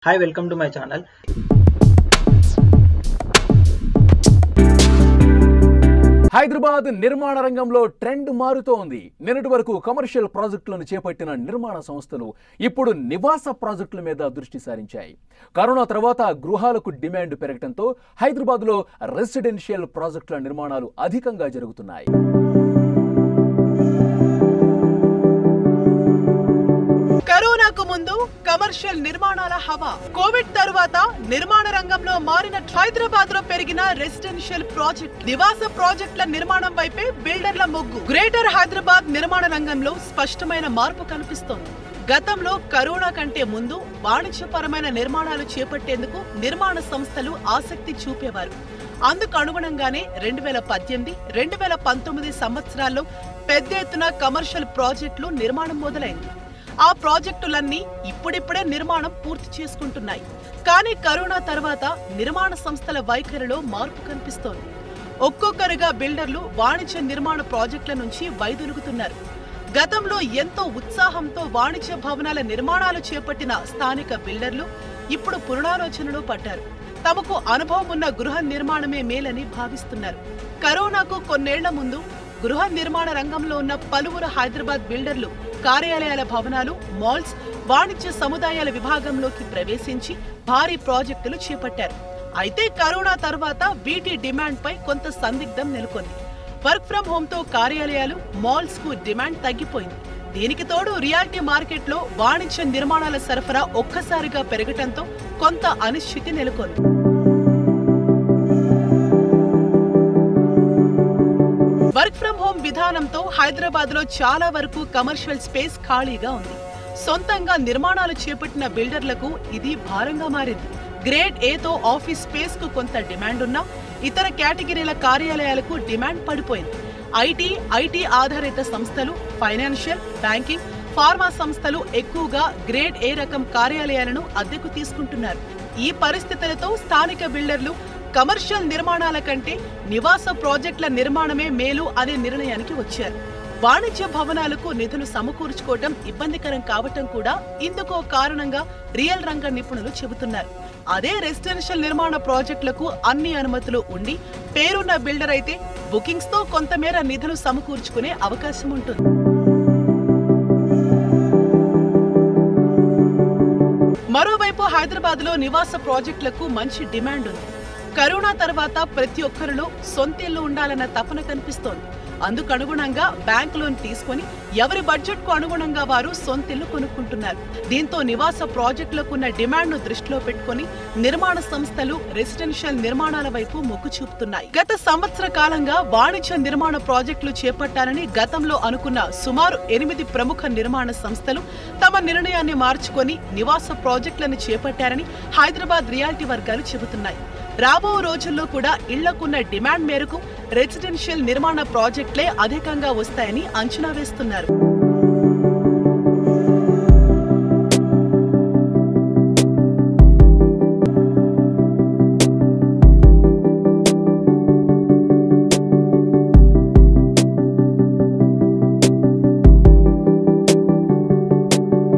Hi, welcome to my channel. Hyderabad నిర్మాణ రంగంలో trend మారుతోంది నిన్నటి వరకు కమర్షియల్ ప్రాజెక్టులను చేపట్టిన నిర్మాణ సంస్థలు ఇప్పుడు నివాస ప్రాజెక్టుల మీద దృష్టి సారించాయి కరోనా తర్వాత గృహాలకు డిమాండ్ పెరగడంతో హైదరాబాద్లో రెసిడెన్షియల్ ప్రాజెక్టుల నిర్మాణాలు అధికంగా జరుగుతున్నాయి కరోనాకు ముందు కమర్షియల్ నిర్మాణాల హవా కోవిడ్ తరువాత నిర్మాణ రంగంలో మారిన హైదరాబాద్ లో పెరిగిన రెసిడెన్షియల్ ప్రాజెక్ట్ నివాస ప్రాజెక్టుల నిర్మాణం వైపే బిల్డర్ల మొగ్గు గ్రేటర్ హైదరాబాద్ నిర్మాణ రంగంలో స్పష్టమైన మార్పు కనిపిస్తోంది గతంలో కరోనా కంటే ముందు వాణిజ్యపరమైన నిర్మాణాలు చేపట్టేందుకు నిర్మాణ సంస్థలు ఆసక్తి చూపేవారు అందుకు అనుగుణంగానే రెండు వేల పద్దెనిమిది రెండు వేల పంతొమ్మిది సంవత్సరాల్లో పెద్ద ఎత్తున కమర్షియల్ ప్రాజెక్టులు నిర్మాణం మొదలైంది ఆ ప్రాజెక్టులన్నీ ఇప్పుడిప్పుడే నిర్మాణం పూర్తి చేసుకుంటున్నాయి కానీ కరోనా తర్వాత నిర్మాణ సంస్థల వైఖరిలో మార్పు కనిపిస్తోంది ఒక్కొక్కరుగా బిల్డర్లు వాణిజ్య నిర్మాణ ప్రాజెక్టుల నుంచి వైదొలుగుతున్నారు గతంలో ఎంతో ఉత్సాహంతో వాణిజ్య భవనాల నిర్మాణాలు చేపట్టిన స్థానిక బిల్డర్లు ఇప్పుడు పునరాలోచనలో పడ్డారు తమకు అనుభవం ఉన్న గృహ నిర్మాణమే మేలని భావిస్తున్నారు కరోనాకు కొన్నేళ్ల ముందు గృహ నిర్మాణ రంగంలో ఉన్న పలువురు హైదరాబాద్ బిల్డర్లు కార్యాలయాల భవనాలు మాల్స్ వాణిజ్య సముదాయాల విభాగంలోకి ప్రవేశించి భారీ ప్రాజెక్టులు చేపట్టారు అయితే కరోనా తర్వాత వీటి డిమాండ్ పై కొంత సందిగ్ధం నెలకొంది వర్క్ ఫ్రం హోమ్ తో కార్యాలయాలు మాల్స్ కు డిమాండ్ తగ్గిపోయింది దీనికి తోడు రియాలిటీ మార్కెట్ లో వాణిజ్య నిర్మాణాల సరఫరా ఒక్కసారిగా పెరగటంతో కొంత అనిశ్చితి నెలకొంది వర్క్ ఫ్రం హోమ్ విధానంతో హైదరాబాద్ లో చాలా వరకు కమర్షియల్ స్పేస్ ఖాళీగా ఉంది సొంతంగా నిర్మాణాలు చేపట్టిన బిల్డర్లకు ఇది భారంగా మారింది గ్రేడ్ ఏతో ఆఫీస్ స్పేస్ కు కొంత డిమాండ్ ఉన్నా ఇతర కేటగిరీల కార్యాలయాలకు డిమాండ్ పడిపోయింది ఐటీ ఐటీ ఆధారిత సంస్థలు ఫైనాన్షియల్ బ్యాంకింగ్ ఫార్మా సంస్థలు ఎక్కువగా గ్రేడ్ ఏ రకం కార్యాలయాలను అద్దెకు తీసుకుంటున్నారు ఈ పరిస్థితులతో స్థానిక బిల్డర్లు కమర్షియల్ నిర్మాణాల కంటే నివాస ప్రాజెక్టుల నిర్మాణమే మేలు అనే నిర్ణయానికి వచ్చారు వాణిజ్య భవనాలకు నిధులు సమకూర్చుకోవటం ఇబ్బందికరం కావటం కూడా ఇందుకో కారణంగా రియల్ రంగ నిపుణులు చెబుతున్నారు అదే రెసిడెన్షియల్ నిర్మాణ ప్రాజెక్టులకు అన్ని అనుమతులు ఉండి పేరున్న బిల్డర్ అయితే బుకింగ్స్ తో కొంతమేర నిధులు సమకూర్చుకునే అవకాశం ఉంటుంది మరోవైపు హైదరాబాద్ లో నివాస ప్రాజెక్టులకు మంచి డిమాండ్ ఉంది కరోనా తర్వాత ప్రతి ఒక్కరిలో సొంతిల్లు ఉండాలన్న తపన కనిపిస్తోంది అందుకు అనుగుణంగా బ్యాంక్ లోన్ తీసుకొని ఎవరి బడ్జెట్ కు అనుగుణంగా వారు సొంతిల్లు కొనుక్కుంటున్నారు దీంతో నివాస ప్రాజెక్టులకు ఉన్న డిమాండ్ ను దృష్టిలో పెట్టుకొని నిర్మాణ సంస్థలు రెసిడెన్షియల్ నిర్మాణాల వైపు మొగ్గు చూపుతున్నాయి గత సంవత్సర కాలంగా వాణిజ్య నిర్మాణ ప్రాజెక్టులు చేపట్టాలని గతంలో అనుకున్న సుమారు ఎనిమిది ప్రముఖ నిర్మాణ సంస్థలు తమ నిర్ణయాన్ని మార్చుకొని నివాస ప్రాజెక్టులను చేపట్టారని హైదరాబాద్ రియాలిటీ వర్గాలు చెబుతున్నాయి రాబో రోజుల్లో కూడా ఇళ్లకున్న డిమాండ్ మేరకు రెసిడెన్షియల్ నిర్మాణ ప్రాజెక్టులే అధికంగా వస్తాయని అంచనా వేస్తున్నారు